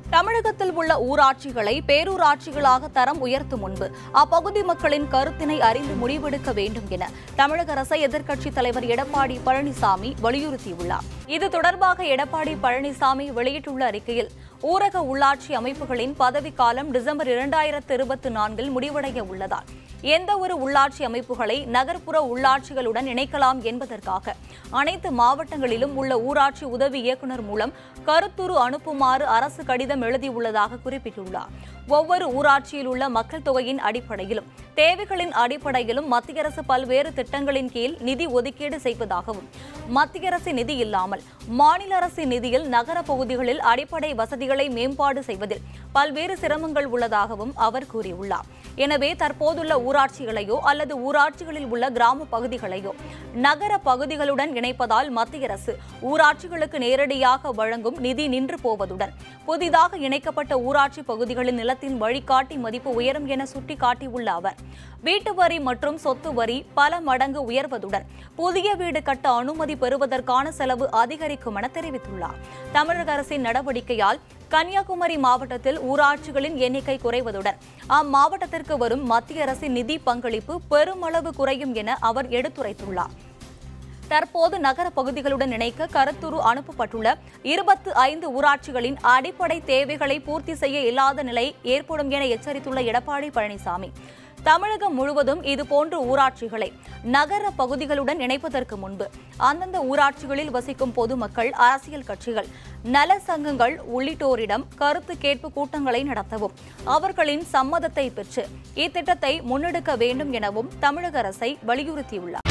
தமிழகத்தில் உள்ள ஊராட்சிகளை பேரூராட்சிகளாக தரம் உயர்த்தும் முன்பு அப்பகுதி மக்களின் கருத்தினை அறிந்து முடிவெடுக்க வேண்டும் என தமிழக அரசை எதிர்க்கட்சித் தலைவர் எடப்பாடி பழனிசாமி வலியுறுத்தியுள்ளார் இது தொடர்பாக எடப்பாடி பழனிசாமி வெளியிட்டுள்ள அறிக்கையில் ஊரக உள்ளாட்சி அமைப்புகளின் பதவிக்காலம் டிசம்பர் இரண்டாயிரத்து இருபத்தி நான்கில் முடிவடைய உள்ளதால் எந்த ஒரு உள்ளாட்சி அமைப்புகளை நகர்ப்புற உள்ளாட்சிகளுடன் இணைக்கலாம் என்பதற்காக அனைத்து மாவட்டங்களிலும் உள்ள ஊராட்சி உதவி இயக்குநர் மூலம் கருத்துரு அனுப்புமாறு அரசு கடிதம் எழுதியுள்ளதாக குறிப்பிட்டுள்ளார் ஒவ்வொரு ஊராட்சியில் உள்ள மக்கள் தொகையின் அடிப்படையிலும் தேவைகளின் அடிப்படையிலும் மத்திய அரசு பல்வேறு திட்டங்களின் கீழ் நிதி ஒதுக்கீடு செய்வதாகவும் மத்திய அரசு நிதி இல்லாமல் மாநில அரசின் நிதியில் நகர பகுதிகளில் அடிப்படை வசதிகளை மேம்பாடு செய்வதில் பல்வேறு சிரமங்கள் உள்ளதாகவும் அவர் கூறியுள்ளார் எனவே தற்போதுள்ள ஊராட்சிகளையோ அல்லது ஊராட்சிகளில் உள்ள கிராம பகுதிகளையோ நகர பகுதிகளுடன் இணைப்பதால் மத்திய அரசு ஊராட்சிகளுக்கு நேரடியாக வழங்கும் நிதி நின்று போவதுடன் புதிதாக இணைக்கப்பட்ட ஊராட்சி பகுதிகளின் நிலத்தின் வழிகாட்டி மதிப்பு உயரும் என சுட்டிக்காட்டியுள்ள அவர் வீட்டு வரி மற்றும் சொத்து வரி பல மடங்கு உயர்வதுடன் புதிய வீடு கட்ட அனுமதி பெறுவதற்கான செலவு அதிகரிக்கும் என தெரிவித்துள்ளார் தமிழக அரசின் நடவடிக்கையால் கன்னியாகுமரி மாவட்டத்தில் ஊராட்சிகளின் எண்ணிக்கை குறைவதுடன் அம்மாவட்டத்திற்கு வரும் மத்திய அரசின் நிதி பங்களிப்பு பெருமளவு குறையும் என அவர் எடுத்துரைத்துள்ளார் தற்போது நகர பகுதிகளுடன் இணைக்க கருத்துரு அனுப்பப்பட்டுள்ள இருபத்து ஐந்து ஊராட்சிகளின் அடிப்படை தேவைகளை பூர்த்தி செய்ய இயலாத நிலை ஏற்படும் என எச்சரித்துள்ள எடப்பாடி பழனிசாமி தமிழகம் முழுவதும் இதுபோன்ற ஊராட்சிகளை நகர பகுதிகளுடன் இணைப்பதற்கு முன்பு அந்தந்த ஊராட்சிகளில் வசிக்கும் பொதுமக்கள் அரசியல் கட்சிகள் நல சங்கங்கள் உள்ளிட்டோரிடம் கருத்து கேட்பு கூட்டங்களை நடத்தவும் அவர்களின் சம்மதத்தை பெற்று இத்திட்டத்தை முன்னெடுக்க வேண்டும் எனவும் தமிழக அரசை வலியுறுத்தியுள்ளார்